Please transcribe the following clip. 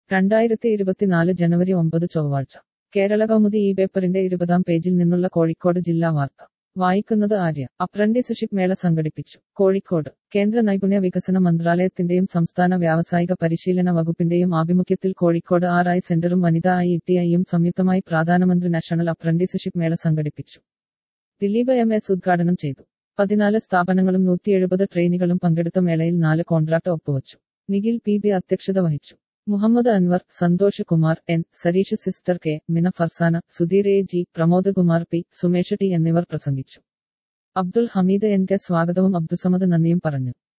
രണ്ടായിരത്തി ഇരുപത്തിനാല് ജനുവരി ഒമ്പത് ചൊവ്വാഴ്ച കേരള കൗമുദി ഈ പേപ്പറിന്റെ ഇരുപതാം പേജിൽ നിന്നുള്ള കോഴിക്കോട് ജില്ലാ വാർത്ത വായിക്കുന്നത് ആര്യ അപ്രന്റീസ്ഷിപ്പ് മേള സംഘടിപ്പിച്ചു കോഴിക്കോട് കേന്ദ്ര നൈപുണ്യ വികസന മന്ത്രാലയത്തിന്റെയും സംസ്ഥാന വ്യാവസായിക പരിശീലന വകുപ്പിന്റെയും ആഭിമുഖ്യത്തിൽ കോഴിക്കോട് ആർ ഐ സെന്ററും വനിതാ ഐ ടി ഐയും സംയുക്തമായി പ്രധാനമന്ത്രി നാഷണൽ അപ്രന്റീസ്ഷിപ്പ് മേള സംഘടിപ്പിച്ചു ദിലീപ് എം എസ് ഉദ്ഘാടനം ചെയ്തു പതിനാല് സ്ഥാപനങ്ങളും നൂറ്റി എഴുപത് ട്രെയിനികളും പങ്കെടുത്ത മേളയിൽ നാല് കോൺട്രാക്ട് ഒപ്പുവച്ചു നിഖിൽ പി ബി അധ്യക്ഷത വഹിച്ചു Muhammad Anwar Santhosh Kumar N Sareesh sister K Mina Farsana Sudheer A G Pramod Kumar P Sumesh T എന്നിവർ പ്രസംഗിച്ചു അബ്ദുൾ ഹമീദ് എൻ കെ സ്വാഗതവും അബ്ദുസമദ് നന്ദിയും പറഞ്ഞു